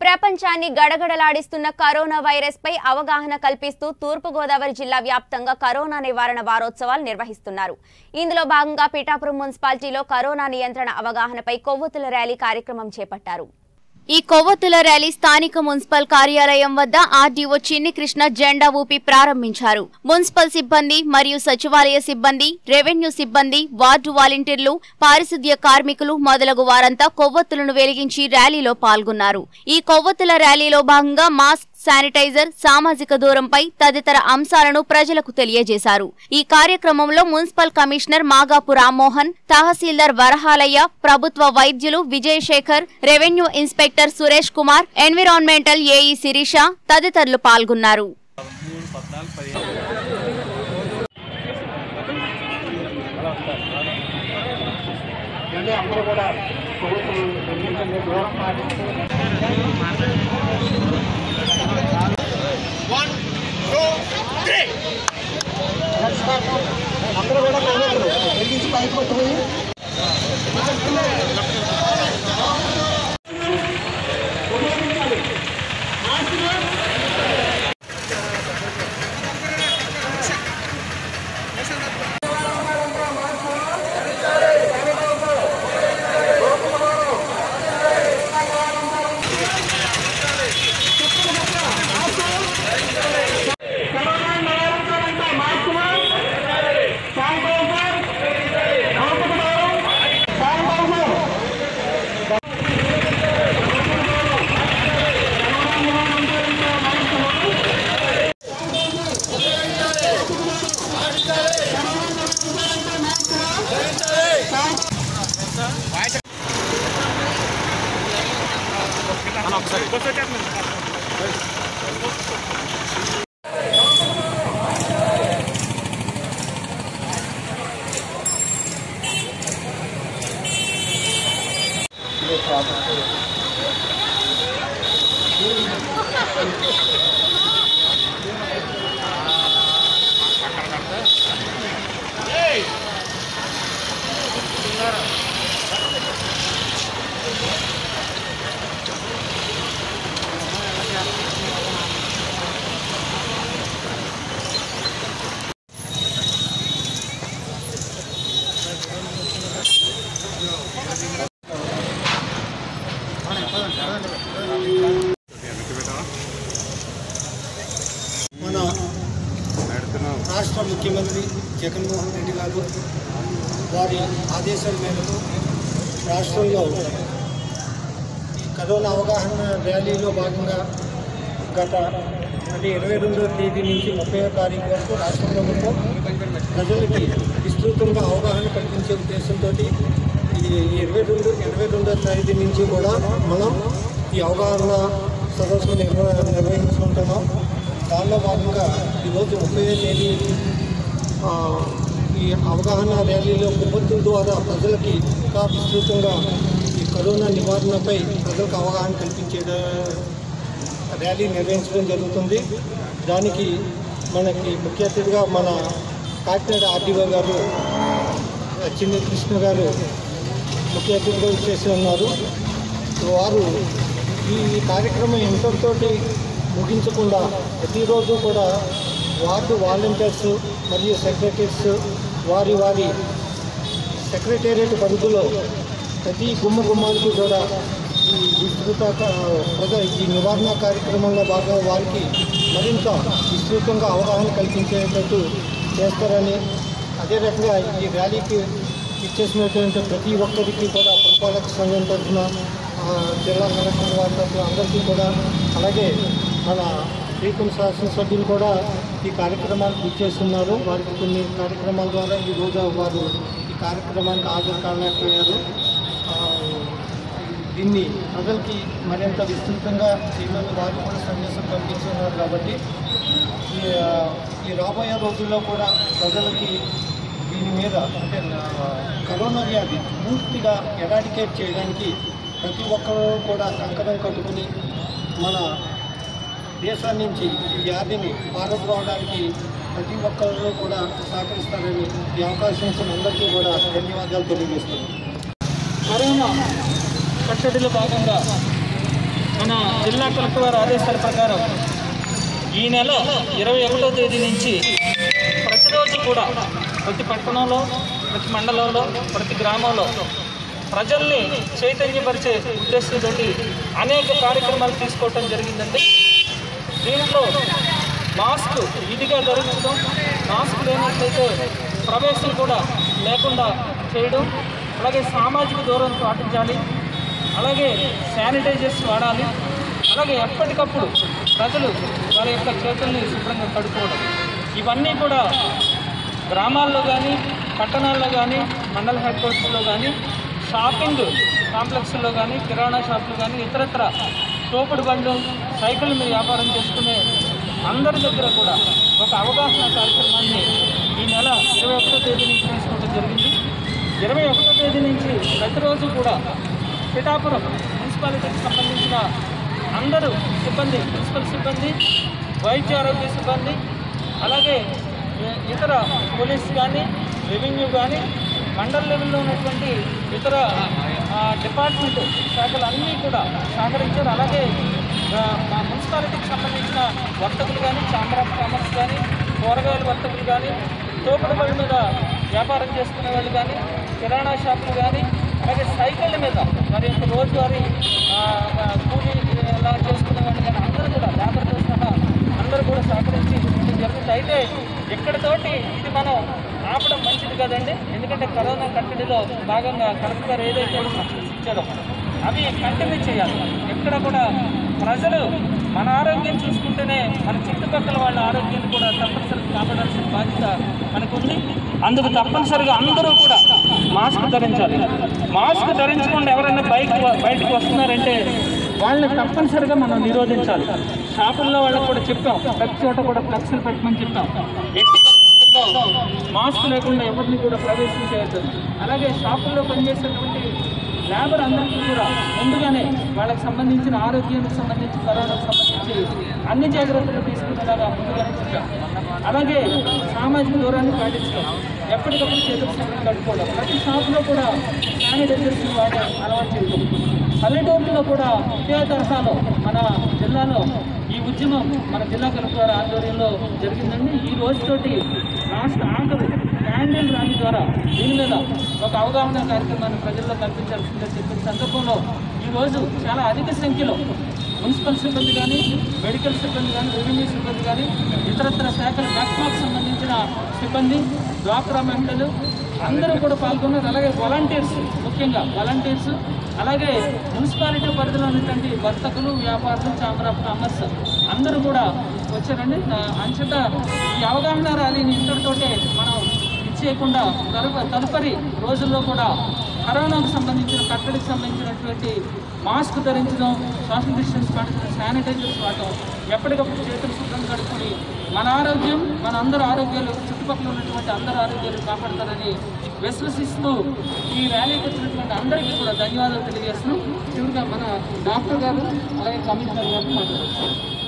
ప్రపంచాన్ని గడగడలాడిస్తున్న corona virus పై అవగాహన కల్పిస్తూ తూర్పుగోదావరి జిల్లా వ్యాప్తంగా కరోనా నివారణ వారోత్సవాలు నిర్వహిస్తున్నారు ఇందులో భాగంగా పిఠాపురం మున్సిపాలిటీలో కరోనా నియంత్రణ అవగాహనపై కొవ్వొత్తుల ర్యాలీ కార్యక్రమం చేపట్టారు ఈ కొవ్వొత్తుల ర్యాలీ స్థానిక మున్సిపల్ కార్యాలయం వద్ద ఆర్డీఓ చిన్ని కృష్ణ జెండా ఊపి ప్రారంభించారు మున్సిపల్ సిబ్బంది మరియు సచివాలయ సిబ్బంది రెవెన్యూ సిబ్బంది వార్డు వాలంటీర్లు పారిశుద్ధ్య కార్మికులు మొదలగు వారంతా కొవ్వొత్తులను వెలిగించి ర్యాలీలో పాల్గొన్నారు ఈ కొవ్వొత్తుల ర్యాలీలో భాగంగా మాస్క్ శానిటైజర్ సామాజిక దూరంపై తదితర అంశాలను ప్రజలకు తెలియజేశారు ఈ కార్యక్రమంలో మున్సిపల్ కమిషనర్ మాగాపు రామ్మోహన్ తహసీల్దార్ వరహాలయ్య ప్రభుత్వ వైద్యులు Vijayasekhar revenue inspector Suresh Kumar environmental AE Sirisha తదితరులు పాల్గొన్నారు మూడు పద్నాలుగు పదిహేను అందరూ కూడా కొవ్వొత్తులు వెలిగించండి, దూరం పాటిస్తూ అందరూ కూడా కొవ్వొత్తులు వెలిగించి పైకి కొట్టుకుని మన రాష్ట్ర ముఖ్యమంత్రి జగన్మోహన్ రెడ్డి గారు వారి ఆదేశాల మేరకు రాష్ట్రంలో ఈ కరోనా అవగాహన ర్యాలీలో భాగంగా గత అంటే ఇరవై రెండవ తేదీ నుంచి ముప్పై తారీఖు వరకు రాష్ట్ర ప్రభుత్వం ప్రజలకి విస్తృతంగా అవగాహన కల్పించే ఉద్దేశంతో ఈ ఇరవై రెండు ఇరవై రెండవ తేదీ నుంచి కూడా మనం ఈ అవగాహన సదస్సు నిర్వ నిర్వహించుకుంటున్నాం దానిలో భాగంగా ఈరోజు ముప్పై తేదీ ఆ, ఈ అవగాహన ర్యాలీలో ప్రభుత్వం ద్వారా ప్రజలకి ఇంకా విస్తృతంగా ఈ కరోనా నివారణపై ప్రజలకు అవగాహన కల్పించే ర్యాలీ నిర్వహించడం జరుగుతుంది దానికి మనకి ముఖ్య అతిథిగా మన కాకినాడ ఆర్డీఓ గారు చిన్ని కృష్ణ గారు ముఖ్య అతిథిగా చేసి ఉన్నారు వారు ఈ కార్యక్రమం ఇంతటితో ముగించకుండా ప్రతిరోజు కూడా వార్డు వాలంటీర్స్ మరియు సెక్రటరీస్ వారి వారి సెక్రటేరియట్ పరిధిలో ప్రతి గుమ్మ గుమ్మానికి కూడా ఈ విస్తృత క- ప్రజ ఈ నివారణ కార్యక్రమంలో భాగంగా వారికి మరింత విస్తృతంగా అవగాహన కల్పించేటట్టు చేస్తారని అదే రకంగా ఈ ర్యాలీకి ఇచ్చేసినటువంటి ప్రతి ఒక్కరికి కూడా పురపాలక సంఘం తరఫున ఆ, జిల్లా కలెక్టర్ వారి తరఫున అందరికీ కూడా అలాగే మన శ్రీకుం శాసనసభ్యులు కూడా ఈ కార్యక్రమానికి ఇచ్చేస్తున్నారు వారికి కొన్ని కార్యక్రమాల ద్వారా ఈ రోజు వారు ఈ కార్యక్రమానికి హాజరు కాలేకపోయారు ఆ, దీన్ని ప్రజలకి మరింత విస్తృతంగా చేయమని వారు కూడా సందేశం పంపించున్నారు కాబట్టి ఈ, ఆ, ఈ రాబోయే రోజుల్లో కూడా ప్రజలకి దీని మీద అంటే ఆ, కరోనా వ్యాధి పూర్తిగా ఎరాడికేట్ చేయడానికి ప్రతి ఒక్కరూ కూడా కంకణం కట్టుకుని మన దేశం నుంచి ఈ వ్యాధిని పారద్రోవడానికి ప్రతి ఒక్కరూ కూడా సహకరిస్తారని ఈ అవకాశం ఇచ్చిన అందరికీ కూడా ధన్యవాదాలు తెలియజేస్తున్నాను కరోనా కట్టడిలో భాగంగా మన జిల్లా కలెక్టర్ వారి ఆదేశాల ప్రకారం ఈ నెల ఇరవై ఒకటో తేదీ నుంచి ప్రతిరోజు కూడా ప్రతి పట్టణంలో ప్రతి మండలంలో ప్రతి గ్రామంలో ప్రజల్ని చైతన్యపరిచే ఉద్దేశంతో అనేక కార్యక్రమాలు తీసుకోవటం జరిగిందండి దీంట్లో మాస్క్ విధిగా ధరించడం మాస్క్ లేనట్లయితే ప్రవేశం కూడా లేకుండా చేయడం అలాగే సామాజిక దూరం పాటించాలి అలాగే శానిటైజర్స్ వాడాలి అలాగే ఎప్పటికప్పుడు ప్రజలు వారి యొక్క చేతుల్ని శుభ్రంగా కడుక్కోవడం ఇవన్నీ కూడా గ్రామాల్లో కానీ పట్టణాల్లో కానీ మండల హెడ్ క్వార్టర్స్లో కానీ షాపింగ్ కాంప్లెక్స్లో కానీ కిరాణా షాపులు కానీ ఇతరత్ర తోపుడు బండ్లు సైకిల్ మీద వ్యాపారం చేసుకునే అందరి దగ్గర కూడా ఒక అవగాహన కార్యక్రమాన్ని ఈ నెల ఇరవై ఒకటో తేదీ నుంచి తీసుకోవడం జరిగింది ఇరవై ఒకటో తేదీ నుంచి ప్రతిరోజు కూడా పిఠాపురం మున్సిపాలిటీకి సంబంధించిన అందరూ సిబ్బంది మున్సిపల్ సిబ్బంది వైద్య ఆరోగ్య సిబ్బంది అలాగే ఇ- ఇతర పోలీస్ కానీ రెవెన్యూ కానీ మండల లెవెల్లో ఉన్నటువంటి ఇతర ఆ, డిపార్ట్మెంట్ శాఖలు అన్నీ కూడా సహకరించారు అలాగే ఆ, మా మున్సిపాలిటీకి సంబంధించిన వర్తకులు కానీ ఛాంబర్ ఆఫ్ కామర్స్ కానీ కూరగాయల వర్తకులు కానీ తోపుడు బండి మీద వ్యాపారం చేసుకునే వాళ్ళు కానీ కిరాణా షాపులు కానీ అలాగే సైకిళ్ళ మీద మరి యొక్క రోజువారీ ఆ, ఆ, కూలీ ఎలా చేసుకునే వాళ్ళు కానీ అందరూ కూడా లేబర్తో సహా అందరూ కూడా సహకరించి ఇది జరుగుతుంది అయితే ఇక్కడితోటి ఇది మనం ఆపడం మంచిది కదండి ఎందుకంటే కరోనా కట్టడిలో భాగంగా కలెక్టర్ గారు ఏదైతే ఇన్స్ట్రక్షన్స్ ఇచ్చారో అవి కంటిన్యూ చేయాలి ఎక్కడ కూడా ప్రజలు మన ఆరోగ్యం చూసుకుంటేనే మన చుట్టుపక్కల వాళ్ళ ఆరోగ్యాన్ని కూడా తప్పనిసరిగా కాపాడాల్సిన బాధ్యత మనకుంది అందుకు తప్పనిసరిగా అందరూ కూడా మాస్క్ ధరించాలి మాస్క్ ధరించకుండా ఎవరైనా బైక్ బయటకు వస్తున్నారంటే వాళ్ళని తప్పనిసరిగా మనం నిరోధించాలి షాపుల్లో వాళ్ళకి కూడా చెప్పాం ప్రతి చోట కూడా ఫ్లెక్స్లు పెట్టమని చెప్పాం ఎట్టి పరిస్థితుల్లో మాస్క్ లేకుండా ఎవరిని కూడా ప్రవేశించవద్దు అలాగే షాపుల్లో పనిచేసేటువంటి లేబర్ అందరికీ కూడా ముందుగానే వాళ్ళకి సంబంధించిన ఆరోగ్యానికి సంబంధించి కరోనాకు సంబంధించి అన్ని జాగ్రత్తలు తీసుకునేలాగా ముందుగానే చెప్పాం అలాగే సామాజిక దూరాన్ని పాటించడం ఎప్పటికప్పుడు చేతులు శుభ్రం కట్టుకోవడం ప్రతి షాప్లో కూడా శానిటైజర్స్ వాడే అలవాటు చేయడం పల్లెటూరులో కూడా ఇదే తరహాలో మన జిల్లాలో ఈ ఉద్యమం మన జిల్లా కలెక్టర్ ఆధ్వర్యంలో జరిగిందండి ఈ రోజుతోటి రాష్ట్ర ఆఖరు క్యాండిల్ ర్యాలీ ద్వారా దీని మీద ఒక అవగాహన కార్యక్రమాన్ని ప్రజల్లో కల్పించాల్సిందని చెప్పిన సందర్భంలో ఈరోజు చాలా అధిక సంఖ్యలో మున్సిపల్ సిబ్బంది కానీ మెడికల్ సిబ్బంది కానీ రెవెన్యూ సిబ్బంది కానీ ఇతరత్ర శాఖల బ్యాక్మాక్ సంబంధించిన సిబ్బంది డ్వాక్రా మహిళలు అందరూ కూడా పాల్గొన్నారు అలాగే వాలంటీర్స్ ముఖ్యంగా వాలంటీర్స్ అలాగే మున్సిపాలిటీ పరిధిలో ఉన్నటువంటి వర్తకులు వ్యాపారులు ఛాంబర్ ఆఫ్ కామర్స్ అందరూ కూడా వచ్చారండి ఆ, అంచట ఈ అవగాహన ర్యాలీని ఇంతటితోటే మనం ఇచ్చేయకుండా తదుప తదుపరి రోజుల్లో కూడా కరోనాకు సంబంధించిన కట్టడికి సంబంధించినటువంటి మాస్క్ ధరించడం సోషల్ డిస్టెన్స్ పాటించడం శానిటైజర్స్ వాడటం ఎప్పటికప్పుడు చేతులు శుభ్రం కడుక్కొని మన ఆరోగ్యం మన అందరి ఆరోగ్యాలు చుట్టుపక్కల ఉన్నటువంటి అందరి ఆరోగ్యాలు కాపాడతారని విశ్వసిస్తూ ఈ ర్యాలీకి వచ్చినటువంటి అందరికీ కూడా ధన్యవాదాలు తెలియజేస్తున్నాం చివరిగా మన డాక్టర్ గారు అలాగే కమిషనర్ గారు మాట్లాడుతున్నారు